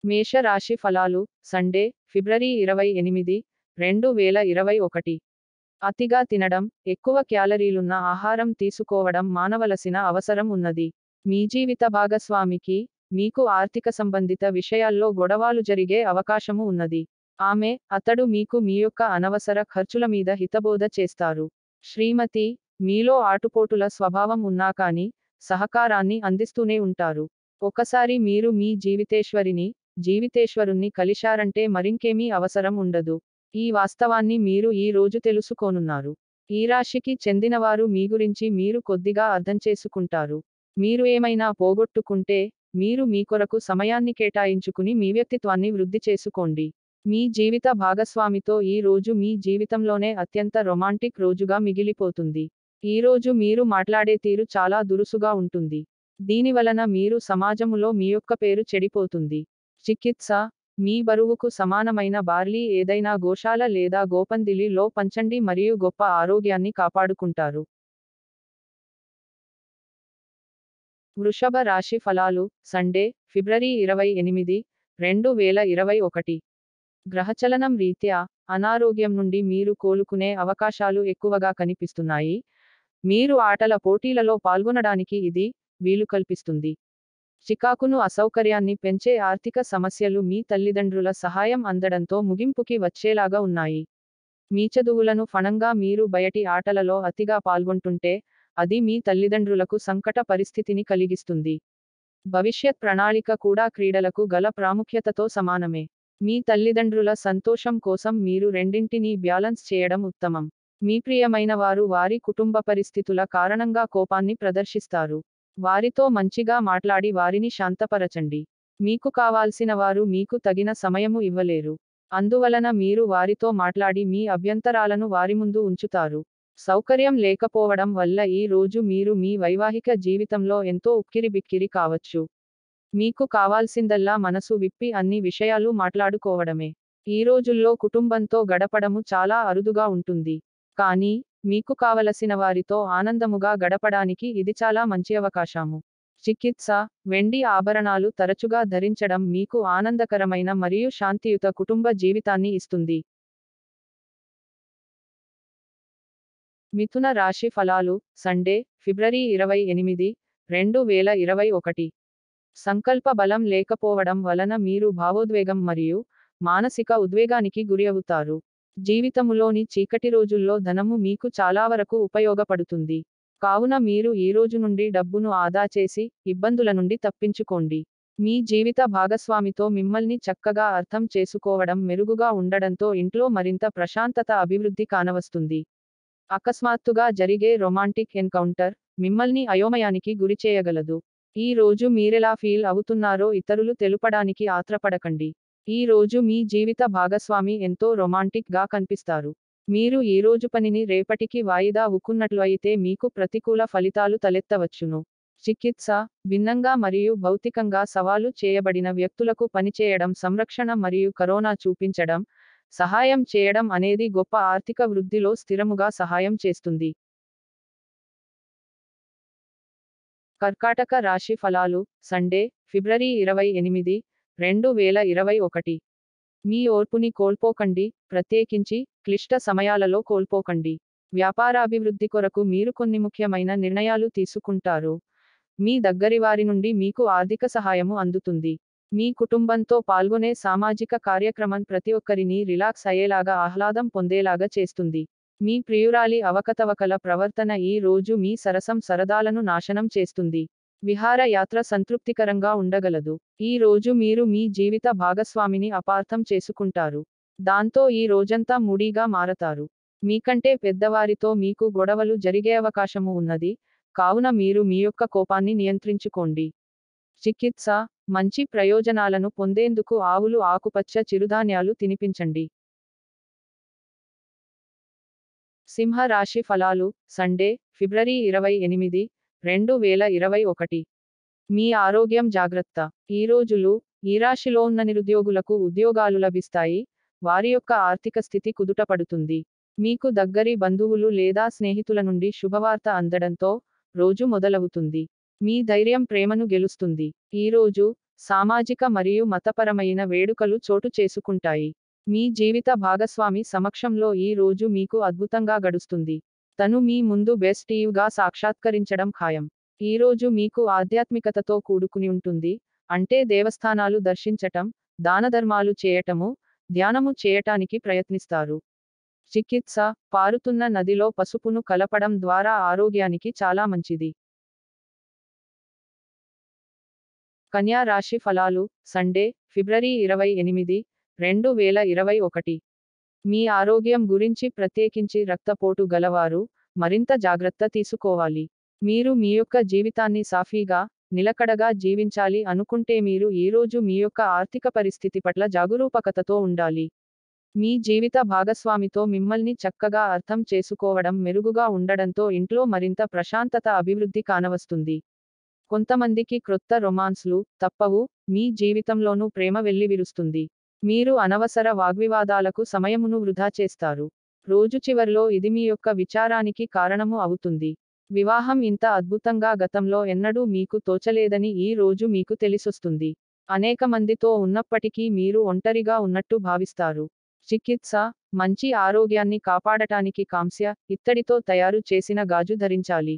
మేష రాశి ఫలాలు సండే ఫిబ్రవరి ఇరవై ఎనిమిది రెండు వేల ఇరవై ఒకటి అతిగా తినడం ఎక్కువ క్యాలరీలున్న ఆహారం తీసుకోవడం మానవలసిన అవసరం ఉన్నది మీ జీవిత భాగస్వామికి మీకు ఆర్థిక సంబంధిత విషయాల్లో గొడవాలు జరిగే అవకాశము ఉన్నది ఆమె అతడు మీకు మీ యొక్క అనవసర ఖర్చుల మీద హితబోధ చేస్తారు శ్రీమతి మీలో ఆటుపోటుల స్వభావం ఉన్నా కానీ సహకారాన్ని అందిస్తూనే ఉంటారు ఒకసారి మీరు మీ జీవితేశ్వరిని జీవితేశ్వరుణ్ణి కలిశారంటే మరింకేమీ అవసరం ఉండదు ఈ వాస్తవాన్ని మీరు ఈ రోజు తెలుసుకోనున్నారు ఈ రాశికి చెందినవారు మీ గురించి మీరు కొద్దిగా అర్థం చేసుకుంటారు మీరు ఏమైనా పోగొట్టుకుంటే మీరు మీ కొరకు సమయాన్ని కేటాయించుకుని మీ వ్యక్తిత్వాన్ని వృద్ధి చేసుకోండి మీ జీవిత భాగస్వామితో ఈ రోజు మీ జీవితంలోనే అత్యంత రొమాంటిక్ రోజుగా మిగిలిపోతుంది ఈ రోజు మీరు మాట్లాడే తీరు చాలా దురుసుగా ఉంటుంది దీని వలన మీరు సమాజములో మీ యొక్క పేరు చెడిపోతుంది చికిత్స మీ బరువుకు సమానమైన బార్లీ ఏదైనా గోశాల లేదా గోపందిలి లో పంచండి మరియు గొప్ప ఆరోగ్యాన్ని కాపాడుకుంటారు వృషభ రాశి ఫలాలు సండే ఫిబ్రవరి ఇరవై ఎనిమిది రెండు వేల ఇరవై ఒకటి గ్రహచలనం రీత్యా అనారోగ్యం నుండి మీరు కోలుకునే అవకాశాలు ఎక్కువగా కనిపిస్తున్నాయి మీరు ఆటల పోటీలలో పాల్గొనడానికి ఇది వీలు కల్పిస్తుంది చికాకును అసౌకర్యాన్ని పెంచే ఆర్థిక సమస్యలు మీ తల్లిదండ్రుల సహాయం అందడంతో ముగింపుకి వచ్చేలాగా ఉన్నాయి మీ చదువులను ఫణంగా మీరు బయటి ఆటలలో అతిగా పాల్గొంటుంటే అది మీ తల్లిదండ్రులకు సంకట పరిస్థితిని కలిగిస్తుంది భవిష్యత్ ప్రణాళిక కూడా క్రీడలకు గల ప్రాముఖ్యతతో సమానమే మీ తల్లిదండ్రుల సంతోషం కోసం మీరు రెండింటినీ బ్యాలెన్స్ చేయడం ఉత్తమం మీ ప్రియమైన వారు వారి కుటుంబ పరిస్థితుల కారణంగా కోపాన్ని ప్రదర్శిస్తారు వారితో మంచిగా మాట్లాడి వారిని శాంతపరచండి మీకు కావాల్సిన వారు మీకు తగిన సమయము ఇవ్వలేరు అందువలన మీరు వారితో మాట్లాడి మీ అభ్యంతరాలను వారి ముందు ఉంచుతారు సౌకర్యం లేకపోవడం వల్ల ఈ రోజు మీరు మీ వైవాహిక జీవితంలో ఎంతో ఉక్కిరిబిక్కిరి కావచ్చు మీకు కావాల్సిందల్లా మనసు విప్పి అన్ని విషయాలు మాట్లాడుకోవడమే ఈ రోజుల్లో కుటుంబంతో గడపడము చాలా అరుదుగా ఉంటుంది కానీ మీకు కావలసిన వారితో ఆనందముగా గడపడానికి ఇది చాలా మంచి అవకాశము చికిత్స వెండి ఆభరణాలు తరచుగా ధరించడం మీకు ఆనందకరమైన మరియు శాంతియుత కుటుంబ జీవితాన్ని ఇస్తుంది మిథున రాశి ఫలాలు సండే ఫిబ్రవరి ఇరవై ఎనిమిది రెండు వేల ఇరవై ఒకటి సంకల్ప బలం లేకపోవడం వలన మీరు భావోద్వేగం మరియు మానసిక ఉద్వేగానికి గురి అవుతారు జీవితములోని చీకటి రోజుల్లో ధనము మీకు చాలా వరకు ఉపయోగపడుతుంది కావున మీరు ఈ రోజు నుండి డబ్బును ఆదా చేసి ఇబ్బందుల నుండి తప్పించుకోండి మీ జీవిత భాగస్వామితో మిమ్మల్ని చక్కగా అర్థం చేసుకోవడం మెరుగుగా ఉండడంతో ఇంట్లో మరింత ప్రశాంతత అభివృద్ధి కానవస్తుంది అకస్మాత్తుగా జరిగే రొమాంటిక్ ఎన్కౌంటర్ మిమ్మల్ని అయోమయానికి గురి చేయగలదు ఈ రోజు మీరెలా ఫీల్ అవుతున్నారో ఇతరులు తెలుపడానికి ఆత్రపడకండి ఈ రోజు మీ జీవిత భాగస్వామి ఎంతో రొమాంటిక్ గా కనిపిస్తారు మీరు ఈ రోజు పనిని రేపటికి వాయిదా ఉక్కున్నట్లు అయితే మీకు ప్రతికూల ఫలితాలు తలెత్తవచ్చును చికిత్స భిన్నంగా మరియు భౌతికంగా సవాలు చేయబడిన వ్యక్తులకు పనిచేయడం సంరక్షణ మరియు కరోనా చూపించడం సహాయం చేయడం అనేది గొప్ప ఆర్థిక వృద్ధిలో స్థిరముగా సహాయం చేస్తుంది కర్కాటక రాశి ఫలాలు సండే ఫిబ్రవరి ఇరవై ఎనిమిది రెండు వేల ఇరవై ఒకటి మీ ఓర్పుని కోల్పోకండి ప్రత్యేకించి క్లిష్ట సమయాలలో కోల్పోకండి వ్యాపారాభివృద్ధి కొరకు మీరు కొన్ని ముఖ్యమైన నిర్ణయాలు తీసుకుంటారు మీ దగ్గరి వారి నుండి మీకు ఆర్థిక సహాయము అందుతుంది మీ కుటుంబంతో పాల్గొనే సామాజిక కార్యక్రమం ప్రతి ఒక్కరిని రిలాక్స్ అయ్యేలాగా ఆహ్లాదం పొందేలాగా చేస్తుంది మీ ప్రియురాలి అవకతవకల ప్రవర్తన ఈ రోజు మీ సరసం సరదాలను నాశనం చేస్తుంది విహార యాత్ర సంతృప్తికరంగా ఉండగలదు ఈ రోజు మీరు మీ జీవిత భాగస్వామిని అపార్థం చేసుకుంటారు దాంతో ఈ రోజంతా మూడీగా మారతారు మీకంటే పెద్దవారితో మీకు గొడవలు జరిగే అవకాశము ఉన్నది కావున మీరు మీ యొక్క కోపాన్ని నియంత్రించుకోండి చికిత్స మంచి ప్రయోజనాలను పొందేందుకు ఆవులు ఆకుపచ్చ చిరుధాన్యాలు తినిపించండి సింహ రాశి ఫలాలు సండే ఫిబ్రవరి ఇరవై ఎనిమిది రెండు వేల ఇరవై ఒకటి మీ ఆరోగ్యం జాగ్రత్త ఈ రోజులు ఈ రాశిలో ఉన్న నిరుద్యోగులకు ఉద్యోగాలు లభిస్తాయి వారి యొక్క ఆర్థిక స్థితి కుదుటపడుతుంది మీకు దగ్గరి బంధువులు లేదా స్నేహితుల నుండి శుభవార్త అందడంతో రోజు మొదలవుతుంది మీ ధైర్యం ప్రేమను గెలుస్తుంది ఈ రోజు సామాజిక మరియు మతపరమైన వేడుకలు చోటు చేసుకుంటాయి మీ జీవిత భాగస్వామి సమక్షంలో ఈ రోజు మీకు అద్భుతంగా గడుస్తుంది తను మీ ముందు బెస్ట్ గా సాక్షాత్కరించడం ఖాయం ఈ రోజు మీకు ఆధ్యాత్మికతతో కూడుకుని ఉంటుంది అంటే దేవస్థానాలు దర్శించటం దానధర్మాలు చేయటము ధ్యానము చేయటానికి ప్రయత్నిస్తారు చికిత్స పారుతున్న నదిలో పసుపును కలపడం ద్వారా ఆరోగ్యానికి చాలా మంచిది కన్యా రాశి ఫలాలు సండే ఫిబ్రవరి ఇరవై ఎనిమిది రెండు వేల ఇరవై ఒకటి మీ ఆరోగ్యం గురించి ప్రత్యేకించి రక్తపోటు గలవారు మరింత జాగ్రత్త తీసుకోవాలి మీరు మీ యొక్క జీవితాన్ని సాఫీగా నిలకడగా జీవించాలి అనుకుంటే మీరు ఈరోజు మీ యొక్క ఆర్థిక పరిస్థితి పట్ల జాగరూకతతో ఉండాలి మీ జీవిత భాగస్వామితో మిమ్మల్ని చక్కగా అర్థం చేసుకోవడం మెరుగుగా ఉండడంతో ఇంట్లో మరింత ప్రశాంతత అభివృద్ధి కానవస్తుంది కొంతమందికి క్రొత్త రొమాన్స్లు తప్పవు మీ జీవితంలోనూ ప్రేమ వెల్లివిరుస్తుంది మీరు అనవసర వాగ్వివాదాలకు సమయమును వృధా చేస్తారు రోజు చివర్లో ఇది మీ యొక్క విచారానికి కారణము అవుతుంది వివాహం ఇంత అద్భుతంగా గతంలో ఎన్నడూ మీకు తోచలేదని ఈ రోజు మీకు తెలిసొస్తుంది అనేక మందితో ఉన్నప్పటికీ మీరు ఒంటరిగా ఉన్నట్టు భావిస్తారు చికిత్స మంచి ఆరోగ్యాన్ని కాపాడటానికి కాంస్య ఇత్తడితో తయారు చేసిన గాజు ధరించాలి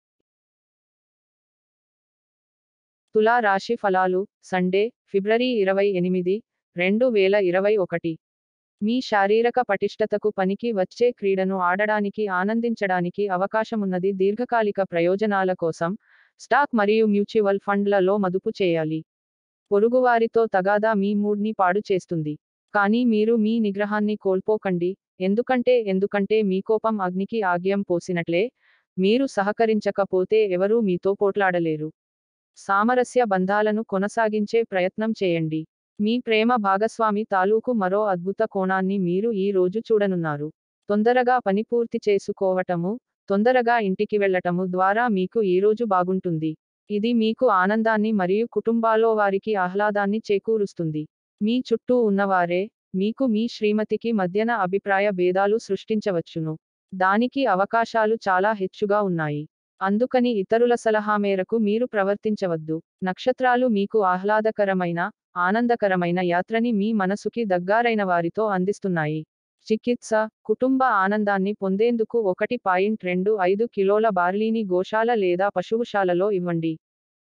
తులా రాశి ఫలాలు సండే ఫిబ్రవరి ఇరవై ఎనిమిది రెండు వేల ఇరవై ఒకటి మీ శారీరక పటిష్టతకు పనికి వచ్చే క్రీడను ఆడడానికి ఆనందించడానికి అవకాశమున్నది దీర్ఘకాలిక ప్రయోజనాల కోసం స్టాక్ మరియు మ్యూచువల్ ఫండ్లలో మదుపు చేయాలి పొరుగువారితో తగాదా మీ మూడ్ని పాడు చేస్తుంది కానీ మీరు మీ నిగ్రహాన్ని కోల్పోకండి ఎందుకంటే ఎందుకంటే మీ కోపం అగ్నికి ఆగ్యం పోసినట్లే మీరు సహకరించకపోతే ఎవరూ మీతో పోట్లాడలేరు సామరస్య బంధాలను కొనసాగించే ప్రయత్నం చేయండి మీ ప్రేమ భాగస్వామి తాలూకు మరో అద్భుత కోణాన్ని మీరు ఈ రోజు చూడనున్నారు తొందరగా పని పూర్తి చేసుకోవటము తొందరగా ఇంటికి వెళ్ళటము ద్వారా మీకు ఈ రోజు బాగుంటుంది ఇది మీకు ఆనందాన్ని మరియు కుటుంబాల్లో వారికి ఆహ్లాదాన్ని చేకూరుస్తుంది మీ చుట్టూ ఉన్నవారే మీకు మీ శ్రీమతికి మధ్యన అభిప్రాయ భేదాలు సృష్టించవచ్చును దానికి అవకాశాలు చాలా హెచ్చుగా ఉన్నాయి అందుకని ఇతరుల సలహా మేరకు మీరు ప్రవర్తించవద్దు నక్షత్రాలు మీకు ఆహ్లాదకరమైన ఆనందకరమైన యాత్రని మీ మనసుకి దగ్గరైన వారితో అందిస్తున్నాయి చికిత్స కుటుంబ ఆనందాన్ని పొందేందుకు ఒకటి పాయింట్ రెండు ఐదు కిలోల బార్లీని గోశాల లేదా పశువుశాలలో ఇవ్వండి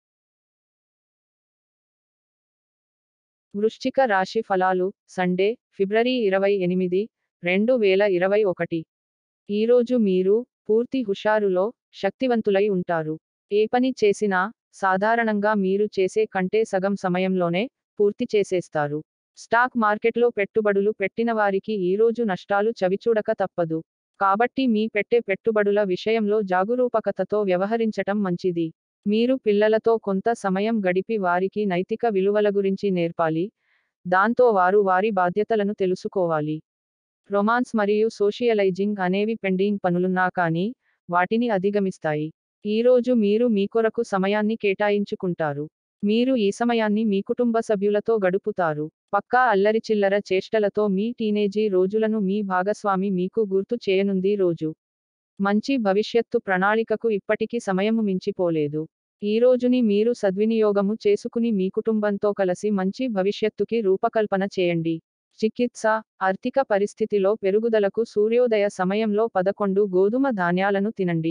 వృశ్చిక రాశి ఫలాలు సండే ఫిబ్రవరి ఇరవై ఎనిమిది రెండు వేల ఇరవై ఒకటి ఈరోజు మీరు పూర్తి హుషారులో శక్తివంతులై ఉంటారు ఏ పని చేసినా సాధారణంగా మీరు చేసే కంటే సగం సమయంలోనే పూర్తి చేసేస్తారు స్టాక్ మార్కెట్లో పెట్టుబడులు పెట్టిన వారికి ఈరోజు నష్టాలు చవిచూడక తప్పదు కాబట్టి మీ పెట్టే పెట్టుబడుల విషయంలో జాగరూకతతో వ్యవహరించటం మంచిది మీరు పిల్లలతో కొంత సమయం గడిపి వారికి నైతిక విలువల గురించి నేర్పాలి దాంతో వారు వారి బాధ్యతలను తెలుసుకోవాలి రొమాన్స్ మరియు సోషియలైజింగ్ అనేవి పెండింగ్ పనులున్నా కానీ వాటిని అధిగమిస్తాయి ఈరోజు మీరు మీ కొరకు సమయాన్ని కేటాయించుకుంటారు మీరు ఈ సమయాన్ని మీ కుటుంబ సభ్యులతో గడుపుతారు పక్కా అల్లరి చిల్లర చేష్టలతో మీ టీనేజీ రోజులను మీ భాగస్వామి మీకు గుర్తు చేయనుంది రోజు మంచి భవిష్యత్తు ప్రణాళికకు ఇప్పటికీ సమయము మించిపోలేదు ఈ రోజుని మీరు సద్వినియోగము చేసుకుని మీ కుటుంబంతో కలిసి మంచి భవిష్యత్తుకి రూపకల్పన చేయండి చికిత్స ఆర్థిక పరిస్థితిలో పెరుగుదలకు సూర్యోదయ సమయంలో పదకొండు గోధుమ ధాన్యాలను తినండి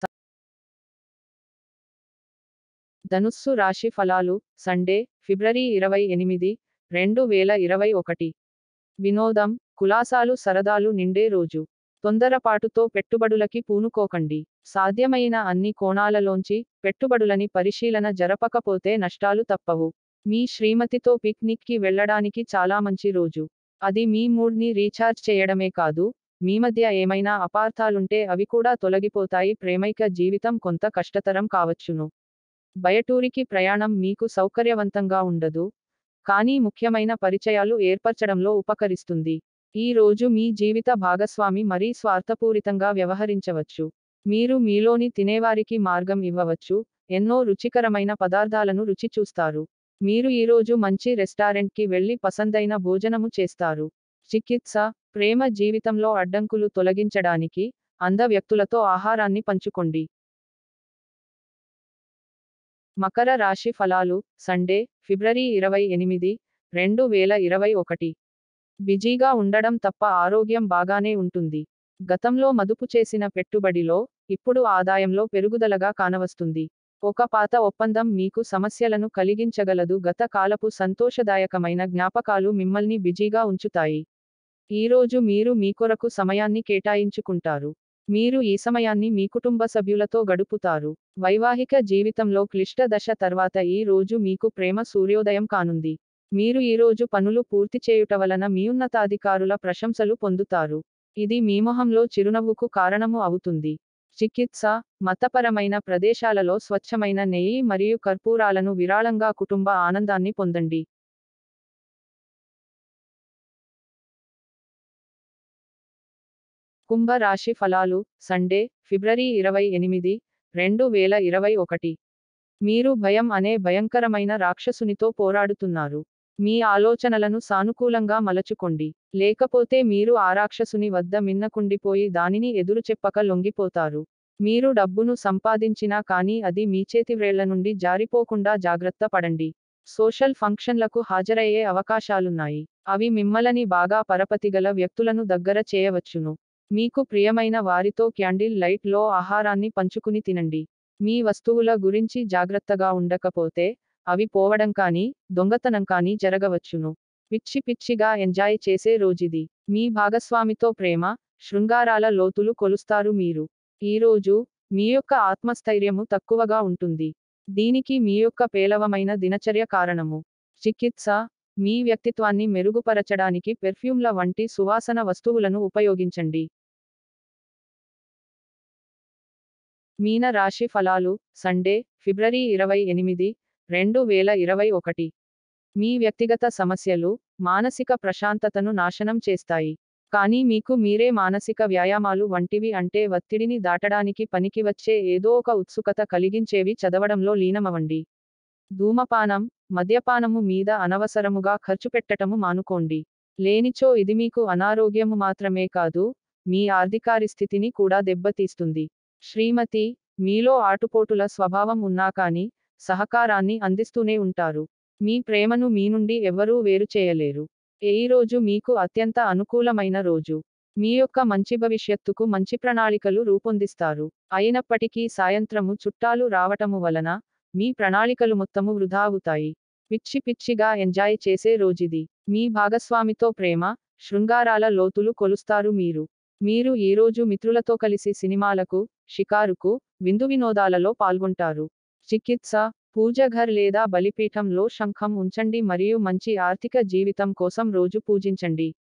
ధనుస్సు రాశి ఫలాలు సండే ఫిబ్రవరి ఇరవై ఎనిమిది రెండు వేల ఇరవై ఒకటి వినోదం కులాసాలు సరదాలు నిండే రోజు తొందరపాటుతో పెట్టుబడులకి పూనుకోకండి సాధ్యమైన అన్ని కోణాలలోంచి పెట్టుబడులని పరిశీలన జరపకపోతే నష్టాలు తప్పవు మీ శ్రీమతితో పిక్నిక్కి వెళ్ళడానికి చాలా మంచి రోజు అది మీ మూడ్ని రీఛార్జ్ చేయడమే కాదు మీ మధ్య ఏమైనా అపార్థాలుంటే అవి కూడా తొలగిపోతాయి ప్రేమైక జీవితం కొంత కష్టతరం కావచ్చును బయటూరికి ప్రయాణం మీకు సౌకర్యవంతంగా ఉండదు కానీ ముఖ్యమైన పరిచయాలు ఏర్పరచడంలో ఉపకరిస్తుంది ఈ రోజు మీ జీవిత భాగస్వామి మరీ స్వార్థపూరితంగా వ్యవహరించవచ్చు మీరు మీలోని తినేవారికి మార్గం ఇవ్వవచ్చు ఎన్నో రుచికరమైన పదార్థాలను రుచి చూస్తారు మీరు ఈరోజు మంచి రెస్టారెంట్కి వెళ్లి పసందైన భోజనము చేస్తారు చికిత్స ప్రేమ జీవితంలో అడ్డంకులు తొలగించడానికి అంధ వ్యక్తులతో ఆహారాన్ని పంచుకోండి మకర రాశి ఫలాలు సండే ఫిబ్రవరి ఇరవై ఎనిమిది రెండు వేల ఇరవై ఒకటి బిజీగా ఉండడం తప్ప ఆరోగ్యం బాగానే ఉంటుంది గతంలో మదుపు చేసిన పెట్టుబడిలో ఇప్పుడు ఆదాయంలో పెరుగుదలగా కానవస్తుంది ఒక పాత ఒప్పందం మీకు సమస్యలను కలిగించగలదు గత కాలపు సంతోషదాయకమైన జ్ఞాపకాలు మిమ్మల్ని బిజీగా ఉంచుతాయి ఈరోజు మీరు మీ కొరకు సమయాన్ని కేటాయించుకుంటారు మీరు ఈ సమయాన్ని మీ కుటుంబ సభ్యులతో గడుపుతారు వైవాహిక జీవితంలో క్లిష్ట దశ తర్వాత ఈ రోజు మీకు ప్రేమ సూర్యోదయం కానుంది మీరు ఈ రోజు పనులు పూర్తి చేయుట వలన మీ ఉన్నతాధికారుల ప్రశంసలు పొందుతారు ఇది మీ మొహంలో చిరునవ్వుకు కారణము అవుతుంది చికిత్స మతపరమైన ప్రదేశాలలో స్వచ్ఛమైన నెయ్యి మరియు కర్పూరాలను విరాళంగా కుటుంబ ఆనందాన్ని పొందండి కుంభ రాశి ఫలాలు సండే ఫిబ్రవరి ఇరవై ఎనిమిది రెండు వేల ఇరవై ఒకటి మీరు భయం అనే భయంకరమైన రాక్షసునితో పోరాడుతున్నారు మీ ఆలోచనలను సానుకూలంగా మలచుకోండి లేకపోతే మీరు ఆ రాక్షసుని వద్ద మిన్నకుండిపోయి దానిని ఎదురు చెప్పక లొంగిపోతారు మీరు డబ్బును సంపాదించినా కానీ అది మీ చేతివ్రేళ్ల నుండి జారిపోకుండా జాగ్రత్త పడండి సోషల్ ఫంక్షన్లకు హాజరయ్యే అవకాశాలున్నాయి అవి మిమ్మలని బాగా పరపతిగల వ్యక్తులను దగ్గర చేయవచ్చును మీకు ప్రియమైన వారితో క్యాండిల్ లైట్ లో ఆహారాన్ని పంచుకుని తినండి మీ వస్తువుల గురించి జాగ్రత్తగా ఉండకపోతే అవి పోవడం కానీ దొంగతనం కానీ జరగవచ్చును పిచ్చి పిచ్చిగా ఎంజాయ్ చేసే రోజుది మీ భాగస్వామితో ప్రేమ శృంగారాల లోతులు కొలుస్తారు మీరు ఈరోజు మీ యొక్క ఆత్మస్థైర్యము తక్కువగా ఉంటుంది దీనికి మీ యొక్క పేలవమైన దినచర్య కారణము చికిత్స మీ వ్యక్తిత్వాన్ని మెరుగుపరచడానికి పెర్ఫ్యూమ్ల వంటి సువాసన వస్తువులను ఉపయోగించండి మీన రాశి ఫలాలు సండే ఫిబ్రవరి ఇరవై ఎనిమిది రెండు వేల ఇరవై ఒకటి మీ వ్యక్తిగత సమస్యలు మానసిక ప్రశాంతతను నాశనం చేస్తాయి కానీ మీకు మీరే మానసిక వ్యాయామాలు వంటివి అంటే ఒత్తిడిని దాటడానికి పనికి వచ్చే ఏదో ఒక ఉత్సుకత కలిగించేవి చదవడంలో లీనమవండి ధూమపానం మద్యపానము మీద అనవసరముగా ఖర్చు పెట్టటము మానుకోండి లేనిచో ఇది మీకు అనారోగ్యము మాత్రమే కాదు మీ ఆర్థికారిస్థితిని కూడా దెబ్బతీస్తుంది శ్రీమతి మీలో ఆటుపోటుల స్వభావం ఉన్నా కానీ సహకారాన్ని అందిస్తూనే ఉంటారు మీ ప్రేమను మీ నుండి ఎవ్వరూ వేరు చేయలేరు ఈ రోజు మీకు అత్యంత అనుకూలమైన రోజు మీ యొక్క మంచి భవిష్యత్తుకు మంచి ప్రణాళికలు రూపొందిస్తారు అయినప్పటికీ సాయంత్రము చుట్టాలు రావటము వలన మీ ప్రణాళికలు మొత్తము వృధా అవుతాయి పిచ్చి పిచ్చిగా ఎంజాయ్ చేసే రోజుది మీ భాగస్వామితో ప్రేమ శృంగారాల లోతులు కొలుస్తారు మీరు మీరు ఈరోజు మిత్రులతో కలిసి సినిమాలకు షికారుకు విందు వినోదాలలో పాల్గొంటారు చికిత్స పూజఘర్ లేదా బలిపీఠంలో శంఖం ఉంచండి మరియు మంచి ఆర్థిక జీవితం కోసం రోజు పూజించండి